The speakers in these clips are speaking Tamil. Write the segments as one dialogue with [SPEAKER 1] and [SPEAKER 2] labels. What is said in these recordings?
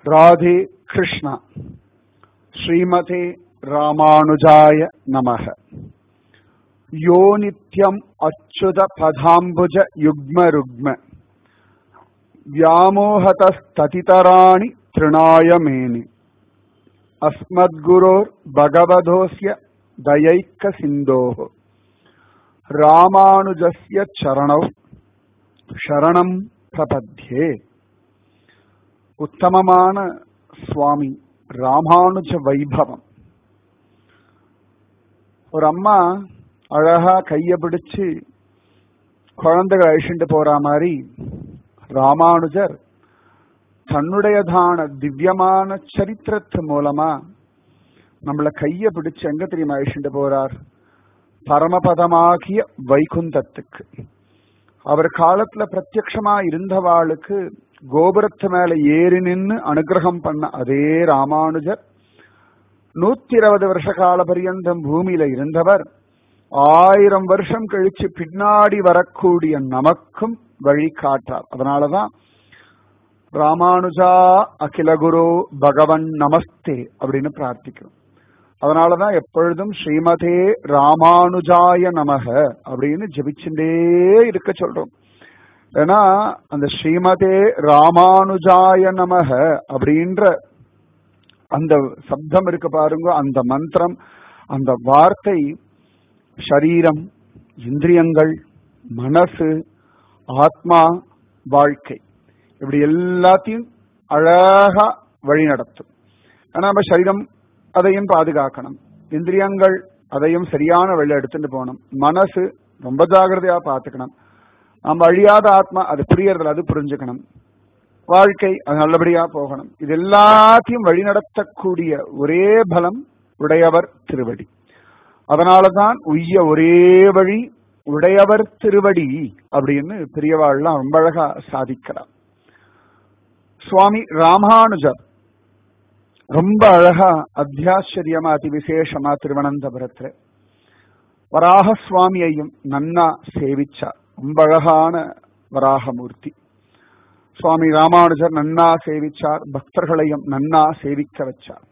[SPEAKER 1] ராதே கிருஷ்ணா ஸ்ரீமதே ராமானுஜாய நமக யோ நித்யம் அச்சுத பதாம்புஜ யுக்ம ருக்ம व्यामोहतस्ततितराणि तृणाय मेनि अस्मद्गुरोर् भगवधोऽस्य दयैकसिन्धोः रामानुजस्य चरणौ शरणम् பிரபத்யே உத்தமமான சுவாமி ராமானுஜ வைபவம் ஒரு அம்மா அழகா கைய பிடிச்சு குழந்தைகள் அழிச்சுட்டு போற மாதிரி ராமானுஜர் தன்னுடையதான திவ்யமான சரித்திரத்து மூலமா நம்மள கைய பிடிச்சு எங்க தெரியுமா அழிச்சுட்டு போறார் பரமபதமாகிய வைகுந்தத்துக்கு அவர் காலத்துல பிரத்யக்ஷமா இருந்தவாளுக்கு கோபுரத்து மேல ஏறி நின்று அனுகிரகம் பண்ண அதே ராமானுஜர் நூத்தி இருபது வருஷ கால பரியந்தம் பூமியில இருந்தவர் ஆயிரம் வருஷம் கழிச்சு பின்னாடி வரக்கூடிய நமக்கும் வழி காட்டார் அதனாலதான் ராமானுஜா அகிலகுரு பகவன் நமஸ்தே அப்படின்னு பிரார்த்திக்கிறோம் அதனாலதான் எப்பொழுதும் ஸ்ரீமதே ராமானுஜாய நமக அப்படின்னு ஜபிச்சுட்டே இருக்க சொல்றோம் ஏன்னா அந்த ஸ்ரீமதே ராமானுஜாய நமக அப்படின்ற அந்த சப்தம் இருக்கு பாருங்க அந்த மந்திரம் அந்த வார்த்தை சரீரம் இந்திரியங்கள் மனசு ஆத்மா வாழ்க்கை இப்படி எல்லாத்தையும் அழகா வழி நடத்தும் ஆனா நம்ம சரீரம் அதையும் பாதுகாக்கணும் இந்திரியங்கள் அதையும் சரியான வழி எடுத்துட்டு போகணும் மனசு ரொம்ப ஜாகிரதையா பார்த்துக்கணும் நம்ம அழியாத ஆத்மா அது புரியறதுல அது புரிஞ்சுக்கணும் வாழ்க்கை அது நல்லபடியா போகணும் இது எல்லாத்தையும் வழிநடத்தக்கூடிய ஒரே பலம் உடையவர் திருவடி அதனாலதான் உய்ய ஒரே வழி உடையவர் திருவடி அப்படின்னு பெரியவாள்லாம் ரொம்ப அழகா சாதிக்கிறார் சுவாமி ராமானுஜர் ரொம்ப அழகா அத்தியாச்சரியமா அதி விசேஷமா திருவனந்தபுரத்துல வராக சுவாமியையும் நன்னா சேவிச்சார் ரொம்ப அழகான வராகமூர்த்தி சுவாமி ராமானுஜர் நன்னா சேவிச்சார் பக்தர்களையும் நன்னா சேவிக்க வச்சார்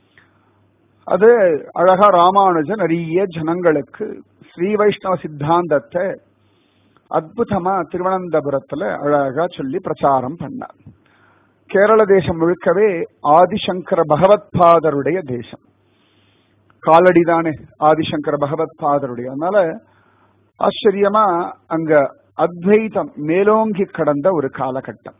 [SPEAKER 1] அது அழகா ராமானுஜர் நிறைய ஜனங்களுக்கு ஸ்ரீ வைஷ்ணவ சித்தாந்தத்தை அற்புதமா திருவனந்தபுரத்துல அழகா சொல்லி பிரச்சாரம் பண்ணார் கேரள தேசம் முழுக்கவே ஆதிசங்கர பகவத்பாதருடைய தேசம் காலடி தானே ஆதிசங்கர பகவத்பாதருடைய அதனால ஆச்சரியமா அங்க அத்வைதம் மேலோங்கி கடந்த ஒரு காலகட்டம்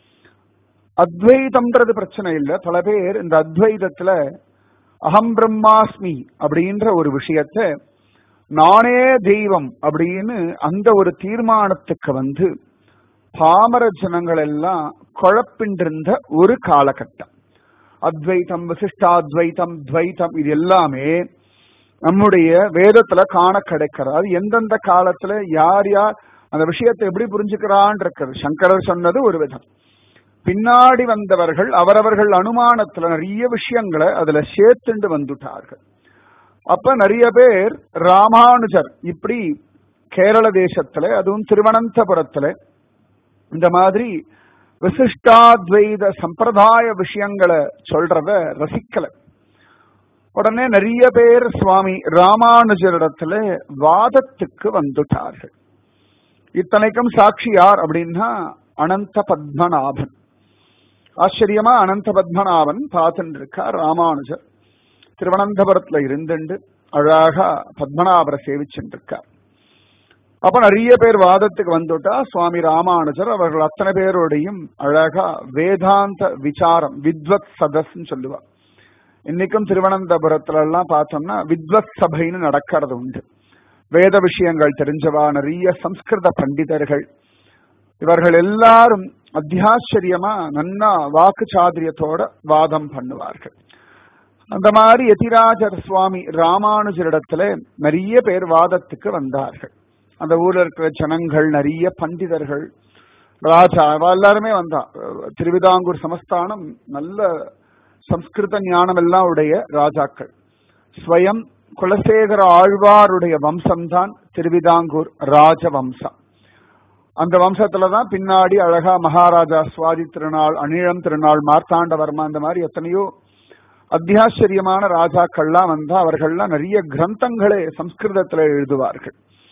[SPEAKER 1] அத்வைதம்ன்றது பிரச்சனை இல்லை பல பேர் இந்த அத்வைதத்துல அகம் பிரம்மாஸ்மி அப்படின்ற ஒரு விஷயத்த நானே தெய்வம் அப்படின்னு அந்த ஒரு தீர்மானத்துக்கு வந்து பாமர ஜனங்கள் எல்லாம் குழப்பின்றிருந்த ஒரு காலகட்டம் அத்வைத்தம் விசிஷ்டாத்வைத்தம் துவைத்தம் இது எல்லாமே நம்முடைய வேதத்துல காண கிடைக்கிறது அது எந்தெந்த காலத்துல யார் யார் அந்த விஷயத்தை எப்படி புரிஞ்சுக்கிறான் இருக்கிறது சங்கரர் சொன்னது ஒரு விதம் பின்னாடி வந்தவர்கள் அவரவர்கள் அனுமானத்துல நிறைய விஷயங்களை அதுல சேர்த்துண்டு வந்துட்டார்கள் அப்ப நிறைய பேர் ராமானுஜர் இப்படி கேரள தேசத்துல அதுவும் திருவனந்தபுரத்துல இந்த மாதிரி விசிஷ்டாத்வைத சம்பிரதாய விஷயங்களை சொல்றத ரசிக்கல உடனே நிறைய பேர் சுவாமி ராமானுஜரிடத்துல வாதத்துக்கு வந்துட்டார்கள் இத்தனைக்கும் சாட்சி யார் அப்படின்னா அனந்த பத்மநாபன் ஆச்சரியமா அனந்த பத்மநாபன் பார்த்துட்டு இருக்கார் ராமானுஜர் திருவனந்தபுரத்துல இருந்துண்டு அழகா பத்மநாபரை சேவிச்சுட்டு இருக்கார் அப்ப நிறைய பேர் வாதத்துக்கு வந்துட்டா சுவாமி ராமானுஜர் அவர்கள் அத்தனை பேரோடையும் அழகா வேதாந்த விசாரம் வித்வத் சதஸ்ன்னு சொல்லுவா இன்னைக்கும் திருவனந்தபுரத்துல எல்லாம் பார்த்தோம்னா வித்வத் சபைன்னு நடக்கிறது உண்டு வேத விஷயங்கள் தெரிஞ்சவா நிறைய சம்ஸ்கிருத பண்டிதர்கள் இவர்கள் எல்லாரும் அத்தியாச்சரியமா நன்னா வாக்கு சாதுரியத்தோட வாதம் பண்ணுவார்கள் அந்த மாதிரி எதிராஜர் சுவாமி ராமானுஜரிடத்துல நிறைய பேர் வாதத்துக்கு வந்தார்கள் அந்த ஊர்ல இருக்கிற ஜனங்கள் நிறைய பண்டிதர்கள் ராஜா எல்லாருமே வந்தா திருவிதாங்கூர் சமஸ்தானம் நல்ல சம்ஸ்கிருத ஞானம் எல்லாம் உடைய ராஜாக்கள் ஸ்வயம் குலசேகர ஆழ்வாருடைய வம்சம்தான் திருவிதாங்கூர் ராஜவம்சம் அந்த வம்சத்துலதான் பின்னாடி அழகா மகாராஜா சுவாதி திருநாள் அனிழம் திருநாள் மார்த்தாண்டவர்மா இந்த மாதிரி எத்தனையோ அத்தியாச்சரியமான ராஜாக்கள்லாம் வந்தா அவர்கள்லாம் நிறைய கிரந்தங்களே சம்ஸ்கிருதத்துல எழுதுவார்கள்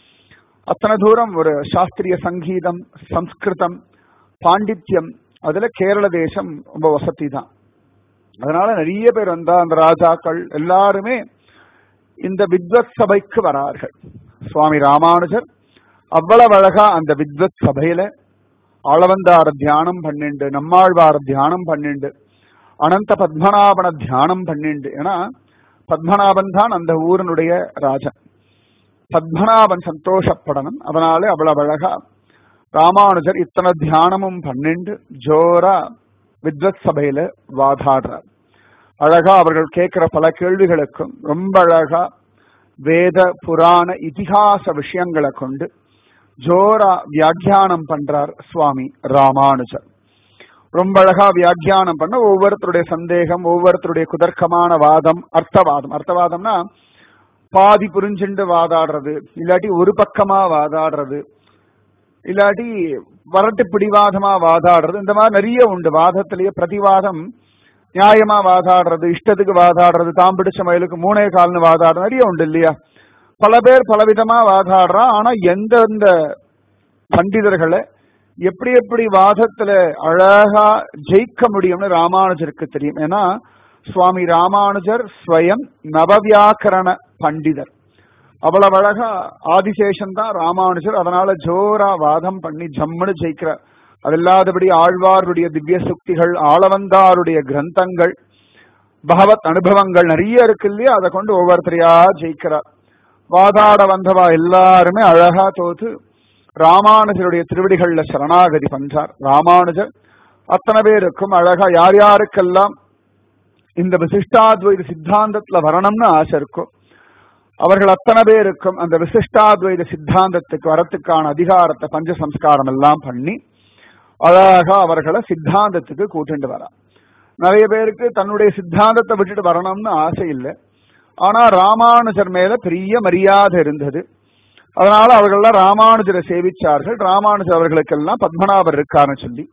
[SPEAKER 1] அத்தனை தூரம் ஒரு சாஸ்திரிய சங்கீதம் சம்ஸ்கிருதம் பாண்டித்யம் அதுல கேரள தேசம் ரொம்ப வசதி தான் அதனால நிறைய பேர் வந்தா அந்த ராஜாக்கள் எல்லாருமே இந்த வித்வத் சபைக்கு வரார்கள் சுவாமி ராமானுஜர் அவ்வளவு அழகா அந்த வித்வத் சபையில ஆளவந்தார தியானம் பண்ணிண்டு நம்மாழ்வார தியானம் பண்ணிண்டு அனந்த பத்மநாபன தியானம் பண்ணிண்டு ஏன்னா பத்மநாபன் தான் அந்த ஊரினுடைய ராஜன் பத்மநாபன் சந்தோஷப்படணும் அதனால அவ்வளவு அழகா ராமானுஜர் இத்தனை தியானமும் பண்ணிண்டு ஜோரா வித்வத் சபையில வாதாடுறார் அழகா அவர்கள் கேட்கிற பல கேள்விகளுக்கும் ரொம்ப அழகா வேத புராண இதிகாச விஷயங்களை கொண்டு ஜோரா வியாக்கியானம் பண்றார் சுவாமி ராமானுஜர் ரொம்ப அழகா வியாக்கியானம் பண்ண ஒவ்வொருத்தருடைய சந்தேகம் ஒவ்வொருத்தருடைய குதர்க்கமான வாதம் அர்த்தவாதம் அர்த்தவாதம்னா பாதி புரிஞ்சுண்டு வாதாடுறது இல்லாட்டி ஒரு பக்கமா வாதாடுறது இல்லாட்டி வரட்டு பிடிவாதமா வாதாடுறது இந்த மாதிரி நிறைய உண்டு வாதத்திலேயே பிரதிவாதம் நியாயமா வாதாடுறது இஷ்டத்துக்கு வாதாடுறது தாம் பிடிச்ச மயிலுக்கு மூணே கால்னு வாதாடுறது நிறைய உண்டு இல்லையா பல பேர் பலவிதமா வாதாடுறான் ஆனா எந்தெந்த பண்டிதர்களை எப்படி எப்படி வாதத்துல அழகா ஜெயிக்க முடியும்னு ராமானுஜருக்கு தெரியும் ஏன்னா சுவாமி ராமானுஜர் ஸ்வயம் நவவியாக்கரண பண்டிதர் அவ்வளவு அழகா ஆதிசேஷன் தான் ராமானுஜர் அதனால ஜோரா வாதம் பண்ணி ஜம்முன்னு ஜெயிக்கிறார் அதில்லாதபடி ஆழ்வாருடைய திவ்ய சுக்திகள் ஆளவந்தாருடைய கிரந்தங்கள் பகவத் அனுபவங்கள் நிறைய இருக்கு இல்லையா அதை கொண்டு ஒவ்வொருத்தரையா ஜெயிக்கிறார் வாதாட வந்தவா எல்லாருமே அழகா தோத்து ராமானுஜருடைய திருவடிகள்ல சரணாகதி பண்றார் ராமானுஜர் அத்தனை பேருக்கும் அழகா யார் யாருக்கெல்லாம் இந்த விசிஷ்டாத்வைத சித்தாந்தத்துல வரணும்னு ஆசை இருக்கும் அவர்கள் அத்தனை பேருக்கும் அந்த விசிஷ்டாத்வைத சித்தாந்தத்துக்கு வரத்துக்கான அதிகாரத்தை பஞ்ச சம்ஸ்காரம் எல்லாம் பண்ணி அழகா அவர்களை சித்தாந்தத்துக்கு கூட்டிட்டு வரா நிறைய பேருக்கு தன்னுடைய சித்தாந்தத்தை விட்டுட்டு வரணும்னு ஆசை இல்லை ஆனா ராமானுஜர் மேல பெரிய மரியாதை இருந்தது அதனால அவர்கள்லாம் ராமானுஜரை சேவிச்சார்கள் ராமானுஜர் அவர்களுக்கெல்லாம் பத்மநாபர் இருக்காருன்னு சொல்லி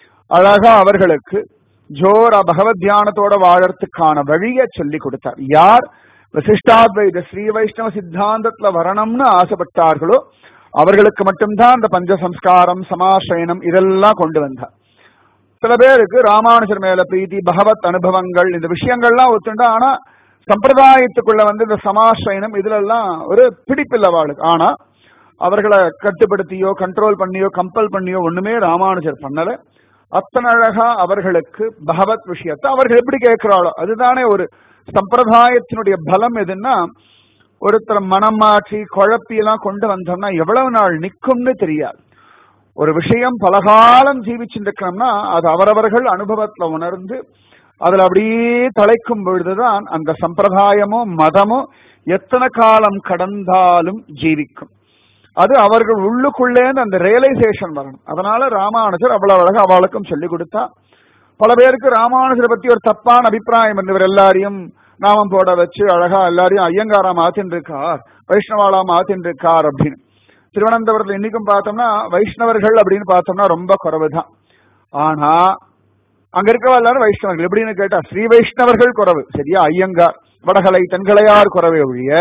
[SPEAKER 1] அழகா அவர்களுக்கு ஜோரா பகவத் தியானத்தோட வாழறதுக்கான வழியை சொல்லி கொடுத்தார் யார் விசிஷ்டாத்வைத ஸ்ரீ வைஷ்ணவ சித்தாந்தத்துல வரணும்னு ஆசைப்பட்டார்களோ அவர்களுக்கு மட்டும்தான் அந்த பஞ்ச சம்ஸ்காரம் சமாசயனம் இதெல்லாம் கொண்டு வந்தார் சில பேருக்கு ராமானுஜர் மேல பிரீத்தி பகவத் அனுபவங்கள் இந்த விஷயங்கள்லாம் ஒத்துண்டா ஆனா சம்பிரதாயத்துக்குள்ள வந்து இந்த சமாசயனம் இதுல எல்லாம் ஒரு பிடிப்பில்லை அவளுக்கு ஆனா அவர்களை கட்டுப்படுத்தியோ கண்ட்ரோல் பண்ணியோ கம்பல் பண்ணியோ ஒண்ணுமே ராமானுஜர் பண்ணல அத்தனை அழகா அவர்களுக்கு பகவத் விஷயத்தை அவர்கள் எப்படி கேட்கிறாளோ அதுதானே ஒரு சம்பிரதாயத்தினுடைய பலம் எதுன்னா ஒருத்தர் மனம் மாற்றி குழப்பி எல்லாம் கொண்டு வந்தோம்னா எவ்வளவு நாள் நிக்கும்னு தெரியாது ஒரு விஷயம் பலகாலம் ஜீவிச்சுருக்கணும்னா அது அவரவர்கள் அனுபவத்துல உணர்ந்து அதுல அப்படியே தலைக்கும் பொழுதுதான் அந்த சம்பிரதாயமோ மதமோ எத்தனை காலம் கடந்தாலும் ஜீவிக்கும் அது அவர்கள் உள்ளுக்குள்ளேந்து அந்த ரியலைசேஷன் வரணும் அதனால ராமானுஜர் அவ்வளவு அழகா அவளுக்கும் சொல்லிக் கொடுத்தா பல பேருக்கு ராமானுஜரை பத்தி ஒரு தப்பான அபிப்பிராயம் இருந்தவர் எல்லாரையும் நாமம் போட வச்சு அழகா எல்லாரையும் ஐயங்காரா மாத்தின் இருக்கார் வைஷ்ணவாலா மாத்தின் இருக்கார் அப்படின்னு திருவனந்தபுரத்துல இன்னைக்கும் பார்த்தோம்னா வைஷ்ணவர்கள் அப்படின்னு பார்த்தோம்னா ரொம்ப குறைவுதான் ஆனா அங்க இருக்கவா எல்லாரும் வைஷ்ணவர்கள் எப்படின்னு கேட்டா ஸ்ரீ வைஷ்ணவர்கள் குறைவு சரியா ஐயங்கார் வடகலை தென்கலையார் குறைவே ஒழிய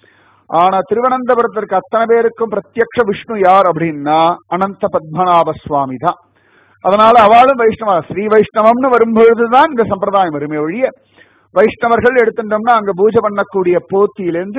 [SPEAKER 1] ஆனா திருவனந்தபுரத்திற்கு அத்தனை பேருக்கும் பிரத்யக்ஷ விஷ்ணு யார் அப்படின்னா அனந்த பத்மநாப சுவாமி தான் அதனால அவளும் வைஷ்ணவா ஸ்ரீ வைஷ்ணவம்னு வரும்பொழுதுதான் இந்த சம்பிரதாயம் வருமே ஒழிய வைஷ்ணவர்கள் எடுத்துட்டோம்னா அங்க பூஜை பண்ணக்கூடிய போத்தியிலேருந்து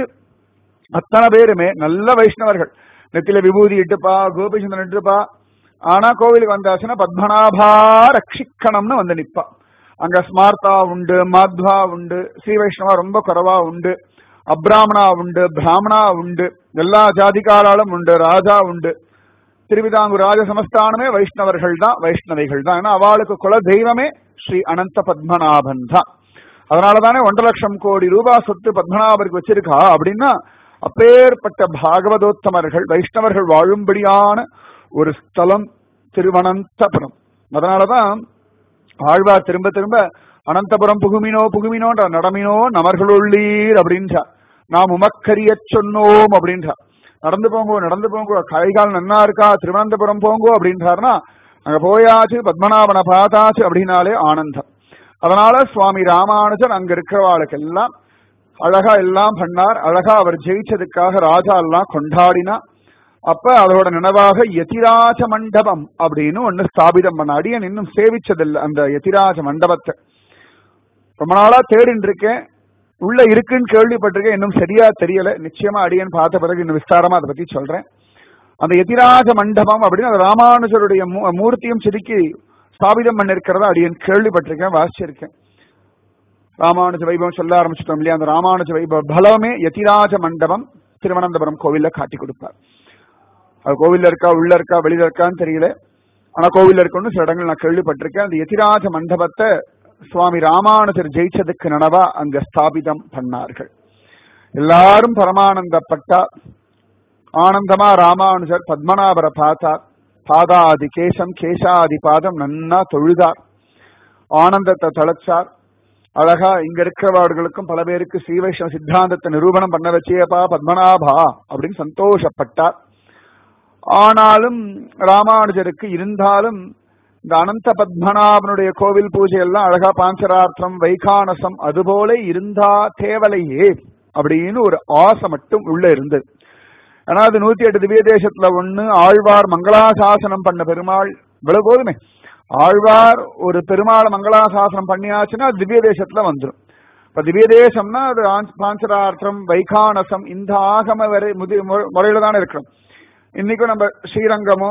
[SPEAKER 1] அத்தனை பேருமே நல்ல வைஷ்ணவர்கள் நெத்தில விபூதி இட்டுப்பா கோபிச்சந்திரன் இட்டுப்பா ஆனா கோவிலுக்கு வந்தாச்சுன்னா பத்மநாபா ரட்சிக்கணும்னு வந்து நிப்பா அங்க ஸ்மார்த்தா உண்டு மாத்வா உண்டு ஸ்ரீ வைஷ்ணவா ரொம்ப குறைவா உண்டு அப்ராமணா உண்டு பிராமணா உண்டு எல்லா ஜாதிகாராலும் உண்டு ராஜா உண்டு திருவிதாங்கூர் ராஜ சமஸ்தானமே வைஷ்ணவர்கள் தான் வைஷ்ணவிகள் தான் ஏன்னா அவளுக்கு குல தெய்வமே ஸ்ரீ அனந்த பத்மநாபன் தான் அதனாலதானே ஒன்றரை லட்சம் கோடி ரூபாய் சொத்து பத்மநாபருக்கு வச்சிருக்கா அப்படின்னா அப்பேற்பட்ட பாகவதோத்தமர்கள் வைஷ்ணவர்கள் வாழும்படியான ஒரு ஸ்தலம் திருவனந்தபுரம் அதனாலதான் ஆழ்வார் திரும்ப திரும்ப அனந்தபுரம் புகுமினோ புகுமினோன்ற நடமினோ நமர்களுள்ளீர் அப்படின்றா நாம் உமக்கரிய சொன்னோம் அப்படின்றா நடந்து போங்கோ நடந்து போங்கோ கைகால் நன்னா இருக்கா திருவனந்தபுரம் போங்கோ அப்படின்றாருன்னா அங்க போயாச்சு பத்மநாபனை பார்த்தாச்சு அப்படின்னாலே ஆனந்தம் அதனால சுவாமி ராமானுஜன் அங்க இருக்கிறவாளுக்கு எல்லாம் அழகா எல்லாம் பண்ணார் அழகா அவர் ஜெயிச்சதுக்காக ராஜா எல்லாம் கொண்டாடினா அப்ப அதோட நினைவாக யதிராஜ மண்டபம் அப்படின்னு ஒண்ணு ஸ்தாபிதம் பண்ண அடியன் இன்னும் சேவிச்சதில்லை அந்த யதிராஜ மண்டபத்தை ரொம்ப நாளா தேடின்னு இருக்கேன் உள்ள இருக்குன்னு கேள்விப்பட்டிருக்கேன் இன்னும் சரியா தெரியல நிச்சயமா அடியன் பார்த்த பிறகு இன்னும் விஸ்தாரமா அதை பத்தி சொல்றேன் அந்த யதிராஜ மண்டபம் அப்படின்னு அந்த ராமானுஜருடைய மூ- மூர்த்தியும் செதுக்கி ஸ்தாபிதம் பண்ணிருக்கிறதா அடியன் கேள்விப்பட்டிருக்கேன் வாசிச்சிருக்கேன் ராமானுஜ வைபவம் சொல்ல ஆரம்பிச்சிட்டோம் இல்லையா அந்த ராமானுஜ வைபவ பலமே யதிராஜ மண்டபம் திருவனந்தபுரம் கோவில்ல காட்டி கொடுப்பார் அது கோவில்ல இருக்கா உள்ள இருக்கா வெளியில இருக்கான்னு தெரியல ஆனா கோவில்ல இருக்குன்னு சில இடங்கள் நான் கேள்விப்பட்டிருக்கேன் அந்த யதிராஜ மண்டபத்தை சுவாமி ராமானுஜர் ஜெயிச்சதுக்கு நினைவா அங்க ஸ்தாபிதம் பண்ணார்கள் எல்லாரும் பரமானந்தப்பட்டா ஆனந்தமா ராமானுஜர் பத்மநாபரை பார்த்தார் பாதாதி கேசம் கேசாதி பாதம் நன்னா தொழுதார் ஆனந்தத்தை தளச்சார் அழகா இங்க இருக்கிறவர்களுக்கும் பல பேருக்கு ஸ்ரீவைஷ்ணவ சித்தாந்தத்தை நிரூபணம் பண்ண வச்சேப்பா பத்மநாபா அப்படின்னு சந்தோஷப்பட்டார் ஆனாலும் ராமானுஜருக்கு இருந்தாலும் இந்த அனந்த பத்மநாபனுடைய கோவில் பூஜை எல்லாம் அழகா பாஞ்சரார்த்தம் வைகானசம் அதுபோல இருந்தா தேவலையே அப்படின்னு ஒரு ஆசை மட்டும் உள்ள இருந்தது ஆனா அது நூத்தி எட்டு திவ்ய தேசத்துல ஒண்ணு ஆழ்வார் மங்களாசாசனம் பண்ண பெருமாள் இவ்வளவு போதுமே ஆழ்வார் ஒரு பெருமாள் மங்களாசாசனம் பண்ணியாச்சுன்னா அது திவ்ய தேசத்துல வந்துடும் இப்ப திவ்ய தேசம்னா அது ஆஞ்- பாஞ்சரார்த்தம் வைகானசம் இந்த ஆகம வரை முதி மு- முறையில தானே இருக்கிறோம் இன்னைக்கும் நம்ம ஸ்ரீரங்கமோ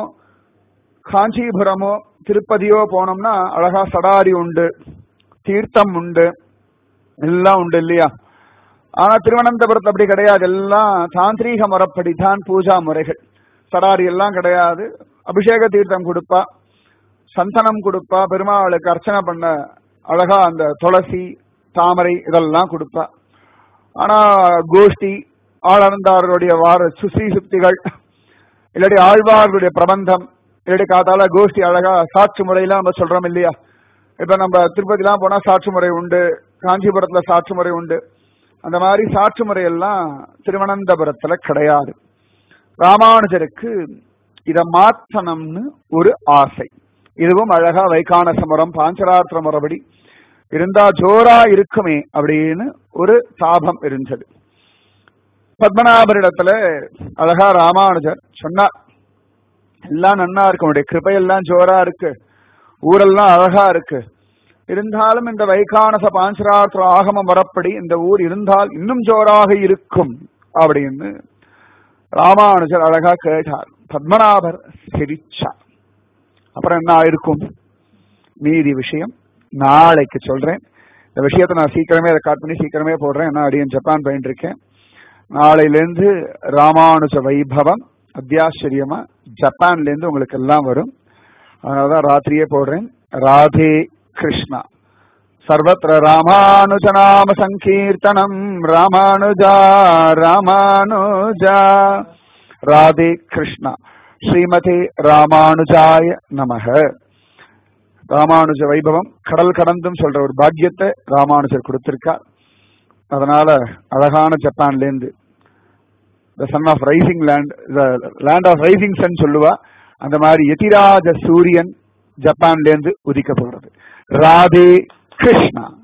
[SPEAKER 1] காஞ்சிபுரமோ திருப்பதியோ போனோம்னா அழகா சடாரி உண்டு தீர்த்தம் உண்டு எல்லாம் உண்டு இல்லையா ஆனா திருவனந்தபுரத்து அப்படி கிடையாது எல்லாம் தாந்திரீக முறைப்படி தான் பூஜா முறைகள் சடாரி எல்லாம் கிடையாது அபிஷேக தீர்த்தம் கொடுப்பா சந்தனம் கொடுப்பா பெருமாளுக்கு அர்ச்சனை பண்ண அழகா அந்த துளசி தாமரை இதெல்லாம் கொடுப்பா ஆனா கோஷ்டி ஆளந்தாருடைய வார சுசி சுத்திகள் இல்லாட்டி ஆழ்வார்களுடைய பிரபந்தம் இல்லாட்டி காத்தால கோஷ்டி அழகா சாட்சி முறையெல்லாம் நம்ம சொல்றோம் இல்லையா இப்ப நம்ம திருப்பதிலாம் போனா சாட்சி முறை உண்டு காஞ்சிபுரத்துல சாட்சி முறை உண்டு அந்த மாதிரி சாட்சி முறையெல்லாம் திருவனந்தபுரத்துல கிடையாது ராமானுஜருக்கு இத மாற்றணும்னு ஒரு ஆசை இதுவும் அழகா வைகானச முறம் பாஞ்சராத்திர முறைப்படி இருந்தா ஜோரா இருக்குமே அப்படின்னு ஒரு தாபம் இருந்தது பத்மநாபரிடத்துல அழகா ராமானுஜர் சொன்னார் எல்லாம் நன்னா இருக்கு உன்னுடைய கிருபையெல்லாம் ஜோரா இருக்கு ஊரெல்லாம் அழகா இருக்கு இருந்தாலும் இந்த வைகானச பாஞ்சராத்திர ஆகமம் வரப்படி இந்த ஊர் இருந்தால் இன்னும் ஜோராக இருக்கும் அப்படின்னு ராமானுஜர் அழகா கேட்டார் பத்மநாபர் சிரிச்சார் அப்புறம் என்ன ஆயிருக்கும் மீதி விஷயம் நாளைக்கு சொல்றேன் இந்த விஷயத்தை நான் சீக்கிரமே ரெக்கார்ட் பண்ணி சீக்கிரமே போடுறேன் ஏன்னா அடியன் ஜப்பான் போயிட்டு இருக்கேன் நாளையிலேருந்து ராமானுஜ வைபவம் அத்தியாச்சரியமா ஜப்பான்ல இருந்து உங்களுக்கு எல்லாம் வரும் அதனாலதான் ராத்திரியே போடுறேன் ராதே கிருஷ்ணா சர்வத்திர ராமானுஜநாம சங்கீர்த்தனம் ராமானுஜா ராமானுஜா ராதே கிருஷ்ணா ஸ்ரீமதே ராமானுஜாய நமக ராமானுஜ வைபவம் கடல் கடந்தும் சொல்ற ஒரு பாக்கியத்தை ராமானுஜர் கொடுத்திருக்கார் அதனால அழகான ஜப்பான்ல இருந்து the sun of rising land the land of rising sun சொல்லுவா அந்த மாதிரி எதிராஜ சூரியன் ஜப்பான்ல இருந்து உதிக்க போறது ராதே கிருஷ்ணா